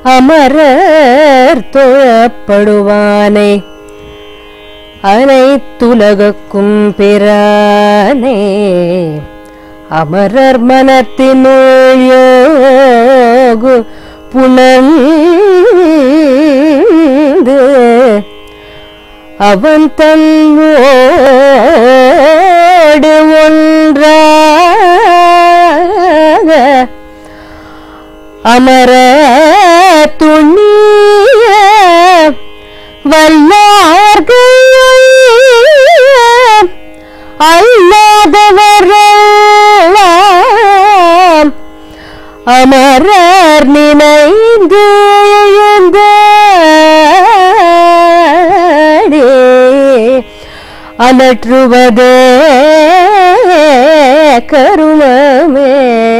அமரர் தொழப்படுவானை அனைத்துலகுக்கும் பிரானே அமரர் மனத்தினுள் யோகு புணர்ந்து அவன் தன்னோடு ஒன்றாக அமர துணிய வல்லார்கள் அல்லாதவரெல்லாம் அமரர் நினைந்து எழுந்த அலற்றுவதே கருமமே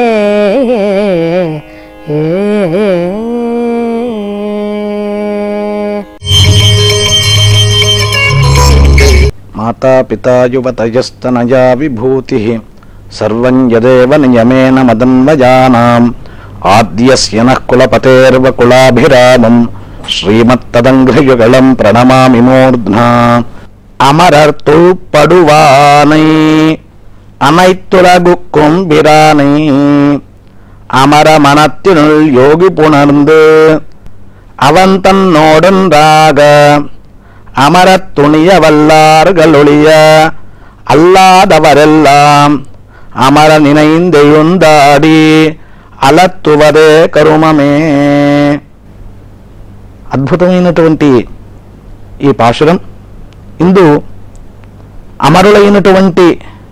మాతాపితా యువతయస్తనయా విభూతి సర్వం యదేవ నియమేన మదన్వయానాం ఆద్యస్య నః కులపతేర్వ కులాభిరామం శ్రీమత్తదంఘ్రయుగళం ప్రణమామి మూర్ధ్నా అమరర్తుల్ పడువానై அனைத்துலகுக்கும் பிரானை அமர மனத்தினுள் யோகி புணர்ந்து அவன் தன்னோடொன்றாக அமரத் துணிய வல்லார்களொழிய அல்லாதவரெல்லாம் அமர நினைந்தெழுந்தாடி అలత్తువదే కరుమమే అద్భుతమైనటువంటి ఈ పాశురం ఇందు అమరులైనటువంటి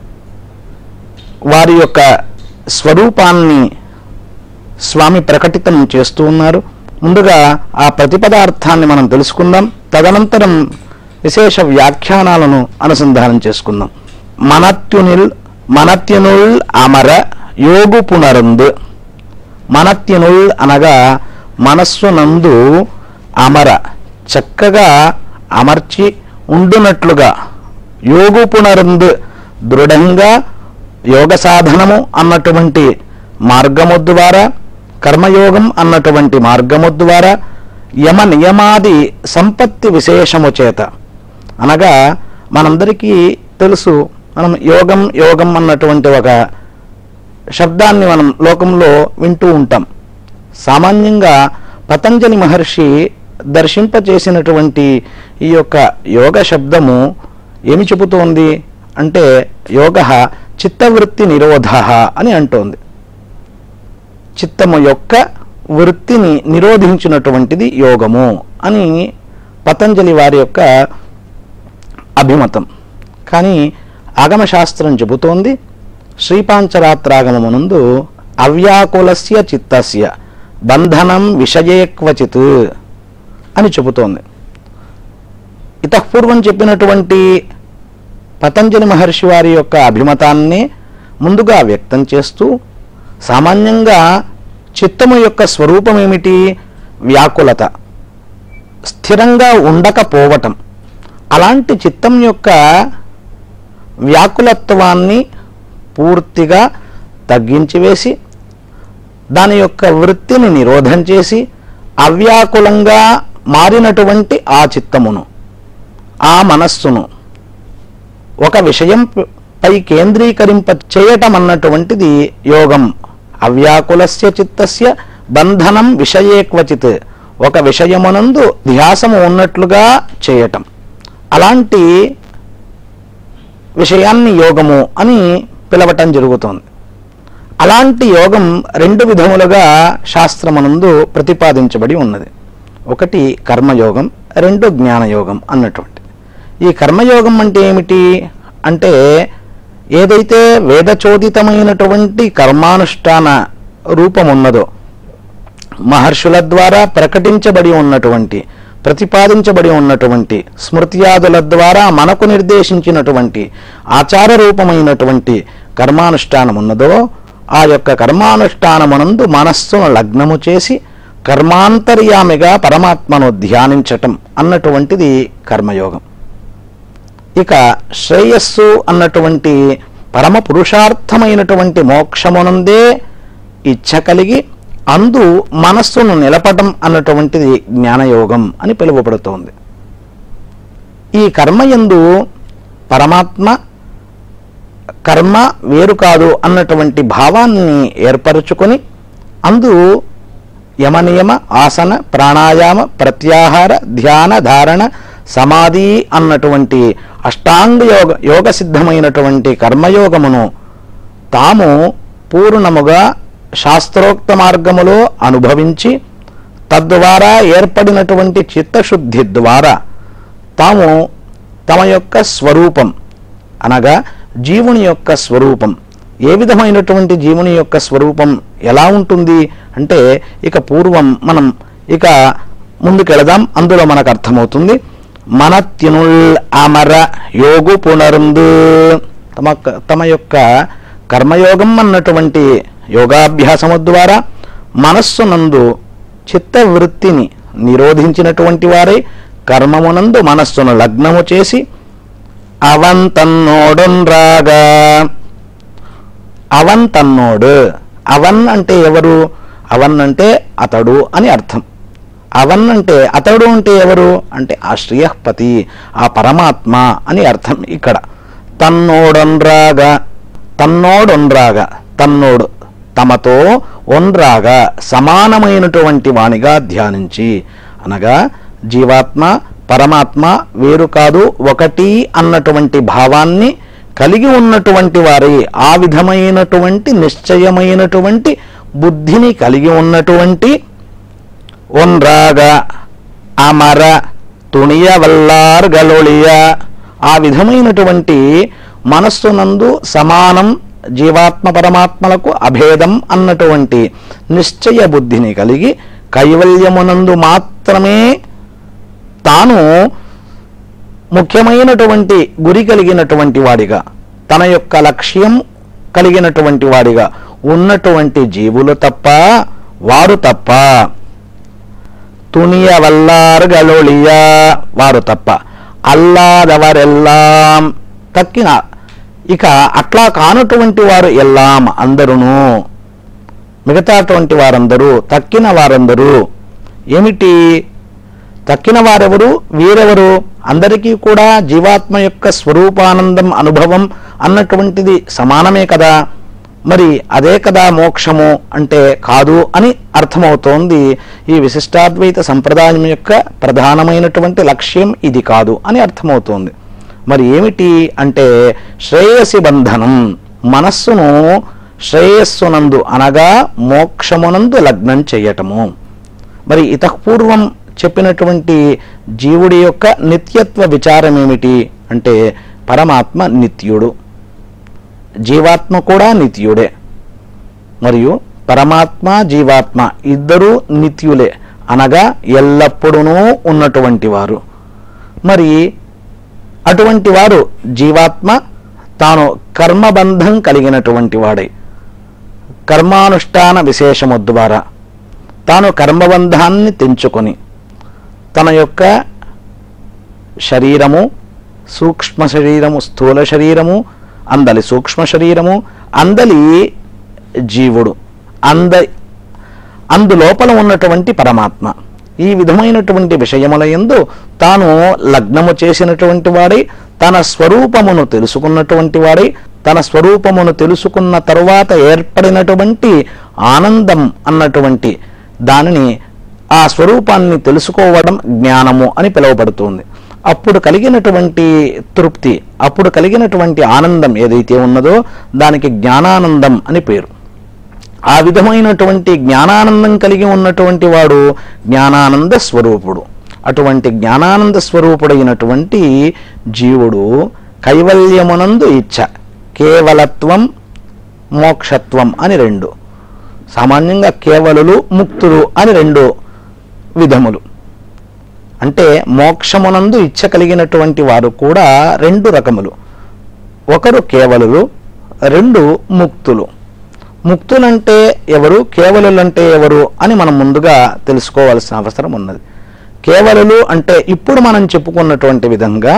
వారి యొక్క స్వరూపాన్ని స్వామి ప్రకటితం చేస్తూ ఉన్నారు ముందుగా ఆ ప్రతిపదార్థాన్ని మనం తెలుసుకుందాం తదనంతరం విశేష వ్యాఖ్యానాలను అనుసంధానం చేసుకుందాం మనత్యునిల్ మనత్యునుల్ అమర యోగు పునరందు మనత్యనుల్ అనగా మనస్సునందు అమర చక్కగా అమర్చి ఉండునట్లుగా యోగు పునరందు దృఢంగా యోగ సాధనము అన్నటువంటి మార్గము ద్వారా కర్మయోగం అన్నటువంటి మార్గము ద్వారా యమ నియమాది సంపత్తి విశేషము చేత అనగా మనందరికీ తెలుసు మనం యోగం యోగం అన్నటువంటి ఒక శబ్దాన్ని మనం లోకంలో వింటూ ఉంటాం సామాన్యంగా పతంజలి మహర్షి దర్శింపచేసినటువంటి ఈ యొక్క యోగ శబ్దము ఏమి చెబుతోంది అంటే యోగ చిత్తవృత్తి నిరోధ అని అంటోంది చిత్తము యొక్క వృత్తిని నిరోధించినటువంటిది యోగము అని పతంజలి వారి యొక్క అభిమతం కానీ ఆగమశాస్త్రం చెబుతోంది శ్రీపాంచరాత్రాగమమునందు అవ్యాకులస్య చిత్తస్య బంధనం విషయే క్వచిత్ అని చెబుతోంది ఇతఃపూర్వం చెప్పినటువంటి పతంజలి మహర్షి వారి యొక్క అభిమతాన్ని ముందుగా వ్యక్తం చేస్తూ సామాన్యంగా చిత్తము యొక్క స్వరూపం ఏమిటి వ్యాకులత స్థిరంగా ఉండకపోవటం అలాంటి చిత్తం యొక్క వ్యాకులత్వాన్ని పూర్తిగా తగ్గించి వేసి దాని యొక్క వృత్తిని నిరోధం చేసి అవ్యాకులంగా మారినటువంటి ఆ చిత్తమును ఆ మనస్సును ఒక విషయం ప- పై కేంద్రీకరింప చేయటం అన్నటువంటిది యోగం అవ్యాకులస్య చిత్తస్య బంధనం విషయే క్వచిత్ ఒక విషయమునందు ధ్యాసము ఉన్నట్లుగా చేయటం అలాంటి విషయాన్ని యోగము అని పిలవటం జరుగుతోంది అలాంటి యోగం రెండు విధములుగా శాస్త్రమునందు ప్రతిపాదించబడి ఉన్నది ఒకటి కర్మయోగం రెండు జ్ఞానయోగం అన్నటువంటి ఈ కర్మయోగం అంటే ఏమిటి అంటే ఏదైతే వేదచోదితమైనటువంటి కర్మానుష్ఠాన రూపం ఉన్నదో మహర్షుల ద్వారా ప్రకటించబడి ఉన్నటువంటి ప్రతిపాదించబడి ఉన్నటువంటి స్మృత్యాదుల ద్వారా మనకు నిర్దేశించినటువంటి ఆచార రూపమైనటువంటి కర్మానుష్ఠానం ఉన్నదో ఆ యొక్క కర్మానుష్ఠానమునందు మనస్సును లగ్నము చేసి కర్మాంతర్యామిగా పరమాత్మను ధ్యానించటం అన్నటువంటిది కర్మయోగం ఇక శ్రేయస్సు అన్నటువంటి పరమ పురుషార్థమైనటువంటి మోక్షమునందే ఇచ్ఛ కలిగి అందు మనస్సును నిలపటం అన్నటువంటిది జ్ఞానయోగం అని పిలువబడుతోంది ఈ కర్మయందు పరమాత్మ కర్మ వేరు కాదు అన్నటువంటి భావాన్ని ఏర్పరచుకొని అందు యమనియమ ఆసన ప్రాణాయామ ప్రత్యాహార ధ్యాన ధారణ సమాధి అన్నటువంటి అష్టాంగ యోగ యోగ సిద్ధమైనటువంటి కర్మయోగమును తాము పూర్ణముగా శాస్త్రోక్త మార్గములో అనుభవించి తద్వారా ఏర్పడినటువంటి చిత్తశుద్ధి ద్వారా తాము తమ యొక్క స్వరూపం అనగా జీవుని యొక్క స్వరూపం ఏ విధమైనటువంటి జీవుని యొక్క స్వరూపం ఎలా ఉంటుంది అంటే ఇక పూర్వం మనం ఇక ముందుకెళదాం అందులో మనకు అర్థమవుతుంది మనత్యునుల్ అమర యోగు పునరుందు తమ తమ యొక్క కర్మయోగం అన్నటువంటి యోగాభ్యాసము ద్వారా మనస్సునందు చిత్తవృత్తిని నిరోధించినటువంటి వారై కర్మమునందు మనస్సును లగ్నము చేసి అవన్ తన్నోడున్ రాగా అవన్ తన్నోడు అవన్ అంటే ఎవరు అవన్ అంటే అతడు అని అర్థం అవన్ అంటే అతడు అంటే ఎవరు అంటే ఆ శ్రేయపతి ఆ పరమాత్మ అని అర్థం ఇక్కడ తన్నోడొన్రాగా తన్నోడొన్రాగా తన్నోడు తమతో ఒన్రాగా సమానమైనటువంటి వానిగా ధ్యానించి అనగా జీవాత్మ పరమాత్మ వేరు కాదు ఒకటి అన్నటువంటి భావాన్ని కలిగి ఉన్నటువంటి వారి ఆ విధమైనటువంటి నిశ్చయమైనటువంటి బుద్ధిని కలిగి ఉన్నటువంటి ఒన్రాగ అమర తుణియ వల్లార్గలొళియ ఆ విధమైనటువంటి మనస్సునందు సమానం జీవాత్మ పరమాత్మలకు అభేదం అన్నటువంటి నిశ్చయ బుద్ధిని కలిగి కైవల్యమునందు మాత్రమే తాను ముఖ్యమైనటువంటి గురి కలిగినటువంటి వాడిగా తన యొక్క లక్ష్యం కలిగినటువంటి వాడిగా ఉన్నటువంటి జీవులు తప్ప వారు తప్ప తునియ వల్లారుగలొళియ వారు తప్ప అల్లాదవరెల్లాం తక్కిన ఇక అట్లా కానటువంటి వారు ఎల్లాం అందరును మిగతాటువంటి వారందరూ తక్కిన వారందరూ ఏమిటి తక్కిన వారెవరు వీరెవరు అందరికీ కూడా జీవాత్మ యొక్క స్వరూపానందం అనుభవం అన్నటువంటిది సమానమే కదా మరి అదే కదా మోక్షము అంటే కాదు అని అర్థమవుతోంది ఈ విశిష్టాద్వైత సంప్రదాయం యొక్క ప్రధానమైనటువంటి లక్ష్యం ఇది కాదు అని అర్థమవుతోంది మరి ఏమిటి అంటే శ్రేయసి బంధనం మనస్సును శ్రేయస్సునందు అనగా మోక్షమునందు లగ్నం చేయటము మరి ఇతపూర్వం చెప్పినటువంటి జీవుడి యొక్క నిత్యత్వ విచారం ఏమిటి అంటే పరమాత్మ నిత్యుడు జీవాత్మ కూడా నిత్యుడే మరియు పరమాత్మ జీవాత్మ ఇద్దరూ నిత్యులే అనగా ఎల్లప్పుడూ ఉన్నటువంటి వారు మరి అటువంటి వారు జీవాత్మ తాను కర్మబంధం కలిగినటువంటి వాడై కర్మానుష్ఠాన విశేషము ద్వారా తాను కర్మబంధాన్ని తెంచుకొని తన యొక్క శరీరము సూక్ష్మ శరీరము స్థూల శరీరము అందలి సూక్ష్మ శరీరము అందలి జీవుడు అంద అందులోపల ఉన్నటువంటి పరమాత్మ ఈ విధమైనటువంటి విషయముల యందు తాను లగ్నము చేసినటువంటి వాడై తన స్వరూపమును తెలుసుకున్నటువంటి వాడై తన స్వరూపమును తెలుసుకున్న తరువాత ఏర్పడినటువంటి ఆనందం అన్నటువంటి దానిని ఆ స్వరూపాన్ని తెలుసుకోవడం జ్ఞానము అని పిలువబడుతుంది అప్పుడు కలిగినటువంటి తృప్తి అప్పుడు కలిగినటువంటి ఆనందం ఏదైతే ఉన్నదో దానికి జ్ఞానానందం అని పేరు ఆ విధమైనటువంటి జ్ఞానానందం కలిగి ఉన్నటువంటి వాడు జ్ఞానానంద స్వరూపుడు అటువంటి జ్ఞానానంద స్వరూపుడైనటువంటి జీవుడు కైవల్యమునందు ఇచ్చ కేవలత్వం మోక్షత్వం అని రెండు సామాన్యంగా కేవలులు ముక్తులు అని రెండు విధములు అంటే మోక్షమునందు ఇచ్చ కలిగినటువంటి వారు కూడా రెండు రకములు ఒకరు కేవలులు రెండు ముక్తులు ముక్తులంటే ఎవరు కేవలులంటే ఎవరు అని మనం ముందుగా తెలుసుకోవాల్సిన అవసరం ఉన్నది కేవలులు అంటే ఇప్పుడు మనం చెప్పుకున్నటువంటి విధంగా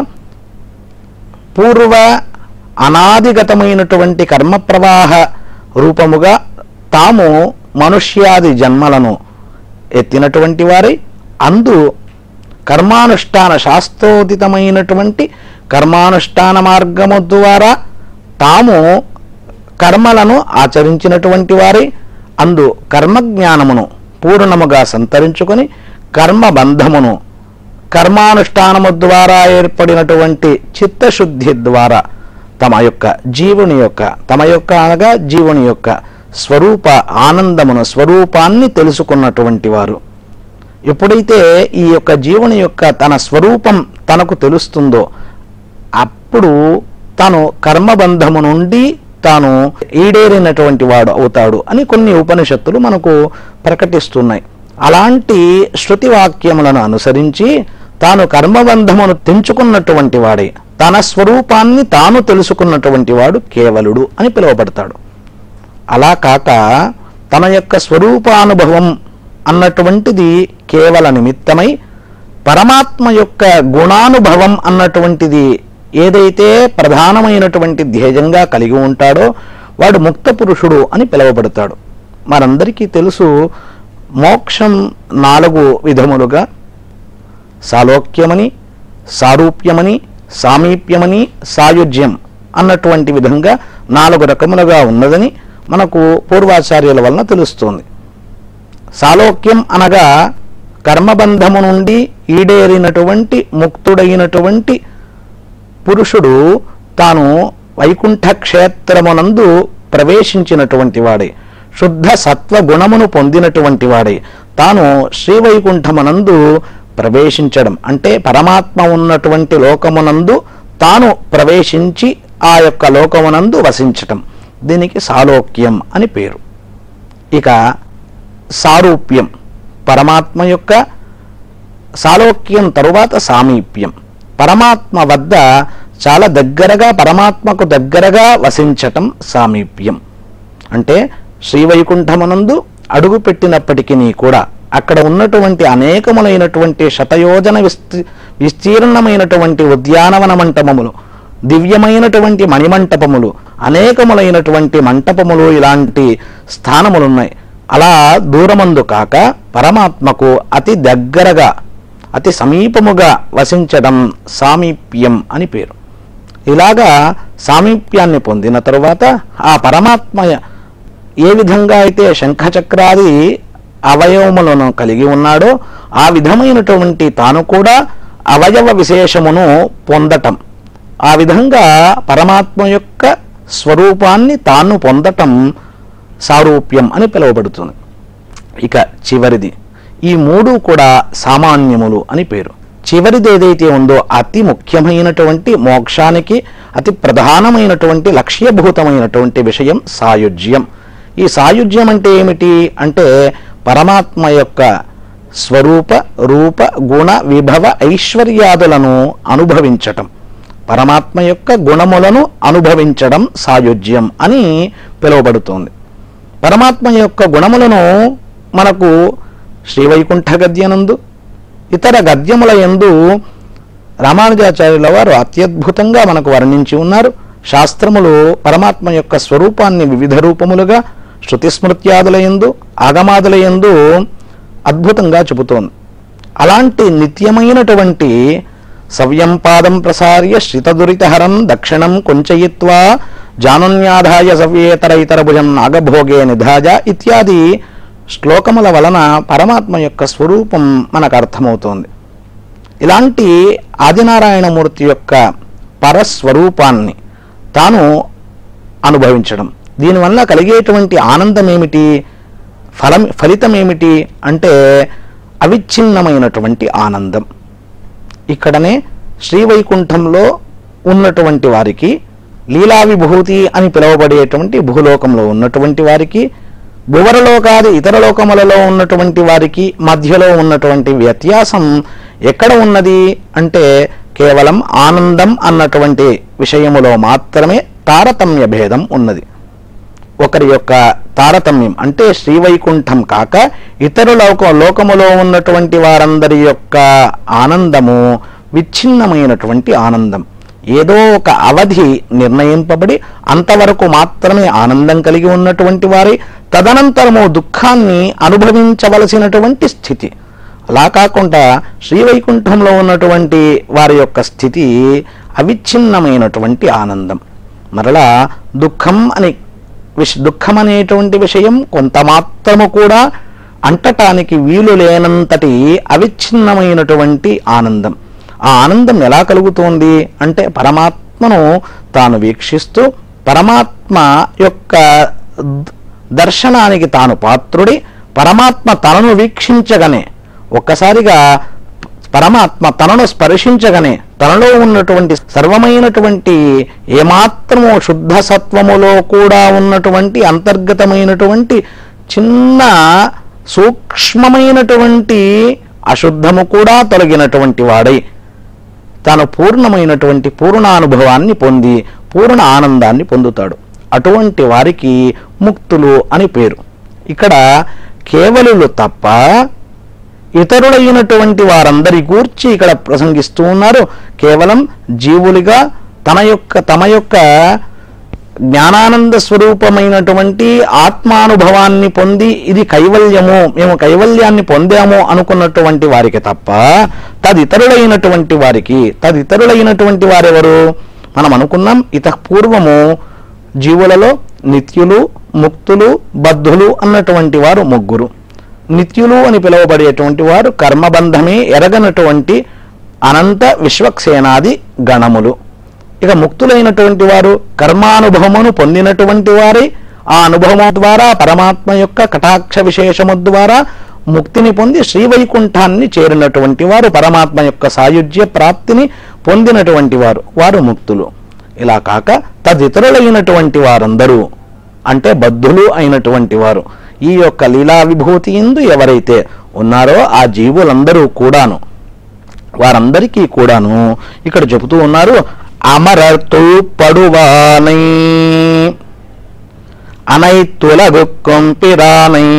పూర్వ అనాదిగతమైనటువంటి కర్మ ప్రవాహ రూపముగా తాము మనుష్యాది జన్మలను ఎత్తినటువంటి వారై అందు కర్మానుష్ఠాన శాస్త్రోదితమైనటువంటి కర్మానుష్ఠాన మార్గము ద్వారా తాము కర్మలను ఆచరించినటువంటి వారై అందు కర్మజ్ఞానమును పూర్ణముగా సంతరించుకొని కర్మబంధమును కర్మానుష్ఠానము ద్వారా ఏర్పడినటువంటి చిత్తశుద్ధి ద్వారా తమ యొక్క జీవుని యొక్క తమ యొక్క అనగా జీవుని యొక్క స్వరూప ఆనందమును స్వరూపాన్ని తెలుసుకున్నటువంటి వారు ఎప్పుడైతే ఈ యొక్క జీవుని యొక్క తన స్వరూపం తనకు తెలుస్తుందో అప్పుడు తాను కర్మబంధము నుండి తాను ఈడేరినటువంటి వాడు అవుతాడు అని కొన్ని ఉపనిషత్తులు మనకు ప్రకటిస్తున్నాయి అలాంటి శృతి వాక్యములను అనుసరించి తాను కర్మబంధమును తెంచుకున్నటువంటి వాడే తన స్వరూపాన్ని తాను తెలుసుకున్నటువంటి వాడు కేవలుడు అని పిలువబడతాడు అలా కాక తన యొక్క స్వరూపానుభవం అన్నటువంటిది కేవల నిమిత్తమై పరమాత్మ యొక్క గుణానుభవం అన్నటువంటిది ఏదైతే ప్రధానమైనటువంటి ధ్యేయంగా కలిగి ఉంటాడో వాడు ముక్త పురుషుడు అని పిలువబడతాడు మనందరికీ తెలుసు మోక్షం నాలుగు విధములుగా సాలోక్యమని సారూప్యమని సామీప్యమని సాయుజ్యం అన్నటువంటి విధంగా నాలుగు రకములుగా ఉన్నదని మనకు పూర్వాచార్యుల వలన తెలుస్తోంది సాలోక్యం అనగా కర్మబంధము నుండి ఈడేరినటువంటి ముక్తుడైనటువంటి పురుషుడు తాను వైకుంఠ క్షేత్రమునందు ప్రవేశించినటువంటి వాడే శుద్ధ సత్వ గుణమును పొందినటువంటి వాడే తాను శ్రీవైకుంఠమునందు ప్రవేశించడం అంటే పరమాత్మ ఉన్నటువంటి లోకమునందు తాను ప్రవేశించి ఆ యొక్క లోకమునందు వసించటం దీనికి సాలోక్యం అని పేరు ఇక సారూప్యం పరమాత్మ యొక్క సాలోక్యం తరువాత సామీప్యం పరమాత్మ వద్ద చాలా దగ్గరగా పరమాత్మకు దగ్గరగా వసించటం సామీప్యం అంటే శ్రీవైకుంఠమునందు అడుగు పెట్టినప్పటికీ కూడా అక్కడ ఉన్నటువంటి అనేకములైనటువంటి శతయోజన విస్తీ విస్తీర్ణమైనటువంటి ఉద్యానవన మంటపములు దివ్యమైనటువంటి మణిమంటపములు అనేకములైనటువంటి మంటపములు ఇలాంటి స్థానములున్నాయి అలా దూరమందు కాక పరమాత్మకు అతి దగ్గరగా అతి సమీపముగా వసించడం సామీప్యం అని పేరు ఇలాగా సామీప్యాన్ని పొందిన తరువాత ఆ పరమాత్మ ఏ విధంగా అయితే శంఖచక్రాది అవయవములను కలిగి ఉన్నాడో ఆ విధమైనటువంటి తాను కూడా అవయవ విశేషమును పొందటం ఆ విధంగా పరమాత్మ యొక్క స్వరూపాన్ని తాను పొందటం సారూప్యం అని పిలువబడుతుంది ఇక చివరిది ఈ మూడు కూడా సామాన్యములు అని పేరు చివరిది ఏదైతే ఉందో అతి ముఖ్యమైనటువంటి మోక్షానికి అతి ప్రధానమైనటువంటి లక్ష్యభూతమైనటువంటి విషయం సాయుజ్యం ఈ సాయుజ్యం అంటే ఏమిటి అంటే పరమాత్మ యొక్క స్వరూప రూప గుణ విభవ ఐశ్వర్యాదులను అనుభవించటం పరమాత్మ యొక్క గుణములను అనుభవించడం సాయుజ్యం అని పిలువబడుతోంది పరమాత్మ యొక్క గుణములను మనకు శ్రీవైకుంఠ గద్యనందు ఇతర గద్యముల యందు రామానుజాచార్యుల వారు అత్యద్భుతంగా మనకు వర్ణించి ఉన్నారు శాస్త్రములు పరమాత్మ యొక్క స్వరూపాన్ని వివిధ రూపములుగా శృతిస్మృత్యాదుల యందు ఆగమాదుల యందు అద్భుతంగా చెబుతోంది అలాంటి నిత్యమైనటువంటి సవ్యం పాదం ప్రసార్య శ్రితదురితహరం దక్షిణం కొంచయిత్వా జానున్యాధాయ సవ్యేతర ఇతర భుజం నాగభోగే నిధాజ ఇత్యాది శ్లోకముల వలన పరమాత్మ యొక్క స్వరూపం మనకు అర్థమవుతోంది ఇలాంటి ఆదినారాయణమూర్తి యొక్క పరస్వరూపాన్ని తాను అనుభవించడం దీనివల్ల కలిగేటువంటి ఆనందం ఏమిటి ఫలం ఫలితం ఏమిటి అంటే అవిచ్ఛిన్నమైనటువంటి ఆనందం ఇక్కడనే శ్రీవైకుంఠంలో ఉన్నటువంటి వారికి లీలా విభూతి అని పిలువబడేటువంటి భూలోకంలో ఉన్నటువంటి వారికి భువరలోకాది ఇతర లోకములలో ఉన్నటువంటి వారికి మధ్యలో ఉన్నటువంటి వ్యత్యాసం ఎక్కడ ఉన్నది అంటే కేవలం ఆనందం అన్నటువంటి విషయములో మాత్రమే తారతమ్య భేదం ఉన్నది ఒకరి యొక్క తారతమ్యం అంటే శ్రీవైకుంఠం కాక ఇతర లోక లోకములో ఉన్నటువంటి వారందరి యొక్క ఆనందము విచ్ఛిన్నమైనటువంటి ఆనందం ఏదో ఒక అవధి నిర్ణయింపబడి అంతవరకు మాత్రమే ఆనందం కలిగి ఉన్నటువంటి వారి తదనంతరము దుఃఖాన్ని అనుభవించవలసినటువంటి స్థితి అలా కాకుండా శ్రీవైకుంఠంలో ఉన్నటువంటి వారి యొక్క స్థితి అవిచ్ఛిన్నమైనటువంటి ఆనందం మరలా దుఃఖం అని విష దుఃఖం అనేటువంటి విషయం కొంత మాత్రము కూడా అంటటానికి వీలు లేనంతటి అవిచ్ఛిన్నమైనటువంటి ఆనందం ఆ ఆనందం ఎలా కలుగుతోంది అంటే పరమాత్మను తాను వీక్షిస్తూ పరమాత్మ యొక్క ద- దర్శనానికి తాను పాత్రుడి పరమాత్మ తనను వీక్షించగానే ఒక్కసారిగా పరమాత్మ తనను స్పర్శించగానే తనలో ఉన్నటువంటి సర్వమైనటువంటి ఏమాత్రము శుద్ధ సత్వములో కూడా ఉన్నటువంటి అంతర్గతమైనటువంటి చిన్న సూక్ష్మమైనటువంటి అశుద్ధము కూడా తొలగినటువంటి వాడై తాను పూర్ణమైనటువంటి పూర్ణానుభవాన్ని పొంది పూర్ణ ఆనందాన్ని పొందుతాడు అటువంటి వారికి ముక్తులు అని పేరు ఇక్కడ కేవలులు తప్ప ఇతరులైనటువంటి వారందరి గూర్చి ఇక్కడ ప్రసంగిస్తూ ఉన్నారు కేవలం జీవులుగా తన యొక్క తమ యొక్క జ్ఞానానంద స్వరూపమైనటువంటి ఆత్మానుభవాన్ని పొంది ఇది కైవల్యము మేము కైవల్యాన్ని పొందాము అనుకున్నటువంటి వారికి తప్ప తదితరులైనటువంటి వారికి తదితరులైనటువంటి వారెవరు మనం అనుకున్నాం ఇత పూర్వము జీవులలో నిత్యులు ముక్తులు బద్ధులు అన్నటువంటి వారు ముగ్గురు నిత్యులు అని పిలువబడేటువంటి వారు కర్మబంధమే ఎరగనటువంటి అనంత విశ్వక్సేనాది గణములు ఇక ముక్తులైనటువంటి వారు కర్మానుభవమును పొందినటువంటి వారే ఆ అనుభవం ద్వారా పరమాత్మ యొక్క కటాక్ష విశేషము ద్వారా ముక్తిని పొంది శ్రీవైకుంఠాన్ని చేరినటువంటి వారు పరమాత్మ యొక్క సాయుజ్య ప్రాప్తిని పొందినటువంటి వారు వారు ముక్తులు ఇలా కాక తదితరులైనటువంటి వారందరూ అంటే బద్ధులు అయినటువంటి వారు ఈ యొక్క లీలా విభూతి ఎందు ఎవరైతే ఉన్నారో ఆ జీవులందరూ కూడాను వారందరికీ కూడాను ఇక్కడ చెబుతూ ఉన్నారు అమరర్తు పడువానై అనైతులగు కొంపిరానై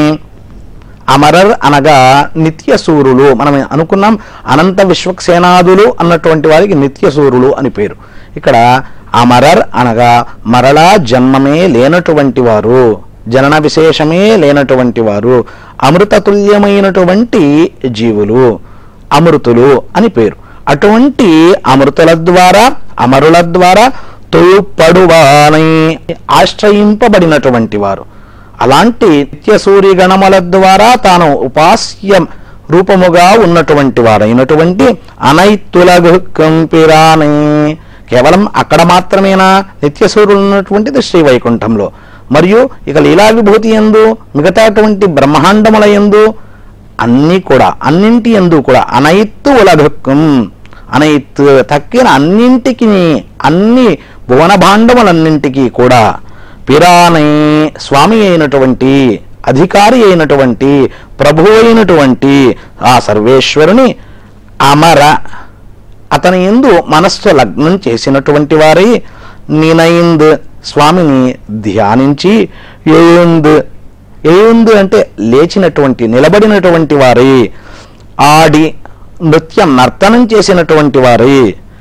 అమరర్ అనగా నిత్యసూరులు మనం అనుకున్నాం అనంత విశ్వక్సేనాదులు అన్నటువంటి వారికి నిత్యసూరులు అని పేరు ఇక్కడ అమరర్ అనగా మరలా జన్మమే లేనటువంటి వారు జనన విశేషమే లేనటువంటి వారు అమృతతుల్యమైనటువంటి జీవులు అమృతులు అని పేరు అటువంటి అమృతుల ద్వారా అమరుల ద్వారా తోపడువానై ఆశ్రయింపబడినటువంటి వారు అలాంటి నిత్య సూర్యగణముల ద్వారా తాను ఉపాస్యం రూపముగా ఉన్నటువంటి వారైనటువంటి అనైతులగు కంపిరానై కేవలం అక్కడ మాత్రమేనా నిత్య సూర్యులు ఉన్నటువంటిది శ్రీ వైకుంఠంలో మరియు ఇక లీలా విభూతి ఎందు మిగతాటువంటి బ్రహ్మాండముల ఎందు అన్నీ కూడా అన్నింటి ఎందు కూడా అనైత్తు ఉలగక్కం అనైత్తు తక్కిన అన్నింటికి అన్ని భువన భాండములన్నింటికీ కూడా పిరానై స్వామి అయినటువంటి అధికారి అయినటువంటి ప్రభు అయినటువంటి ఆ సర్వేశ్వరుని అమర అతని ఎందు మనస్సు లగ్నం చేసినటువంటి వారై నినైంద్ స్వామిని ధ్యానించి ఏయుంద్ ఏయుంద్ అంటే లేచినటువంటి నిలబడినటువంటి వారై ఆడి నృత్యం నర్తనం చేసినటువంటి వారై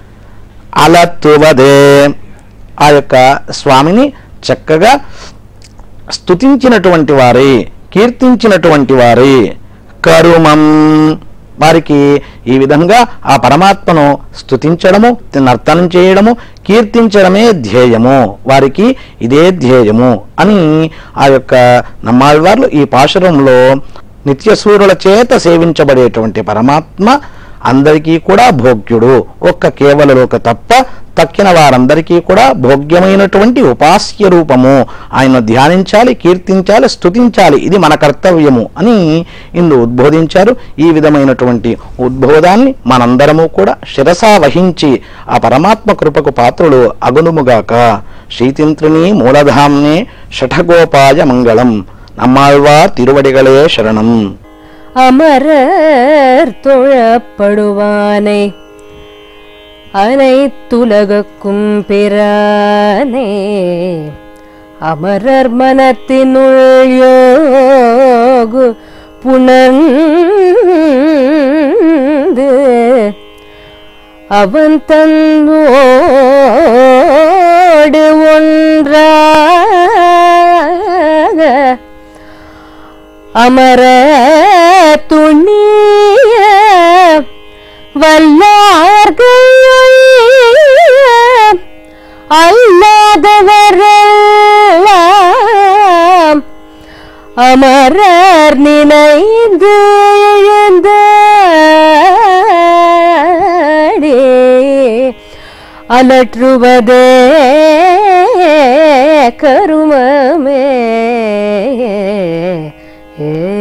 అలత్తువదే ఆ యొక్క స్వామిని చక్కగా స్తుతించినటువంటి వారే కీర్తించినటువంటి వారే కరుమం వారికి ఈ విధంగా ఆ పరమాత్మను స్తుతించడము నర్తనం చేయడము కీర్తించడమే ధ్యేయము వారికి ఇదే ధ్యేయము అని ఆ యొక్క నమ్మాళ్ళవార్లు ఈ పాశురంలో నిత్యసూరుల చేత సేవించబడేటువంటి పరమాత్మ అందరికీ కూడా భోగ్యుడు ఒక్క కేవలలోక తప్ప తక్కిన వారందరికీ కూడా భోగ్యమైనటువంటి ఉపాస్య రూపము ఆయన ధ్యానించాలి కీర్తించాలి స్తుతించాలి ఇది మన కర్తవ్యము అని ఇందు ఉద్బోధించారు ఈ విధమైనటువంటి ఉద్బోధాన్ని మనందరము కూడా శిరసా వహించి ఆ పరమాత్మ కృపకు పాత్రులు అగునుముగాక శ్రీతింత్రిని మూలధామ్నే షఠగోపాయ మంగళం நம்மாழ்வார் திருவடிகளே சரணம் அமரர் தொழப்படுவானை அனைத்துலகுக்கும் பிரானே அமரர் மனத்தினுள் யோகு புணர்ந்து அவன் தன்னோடு ஒன்றாக அமர துணிய வல்லார்கள் அல்லாதவரெல்லாம் அமரர் நினைந்து எழுந்தாடே அலற்றுவதே கருமமே ஏ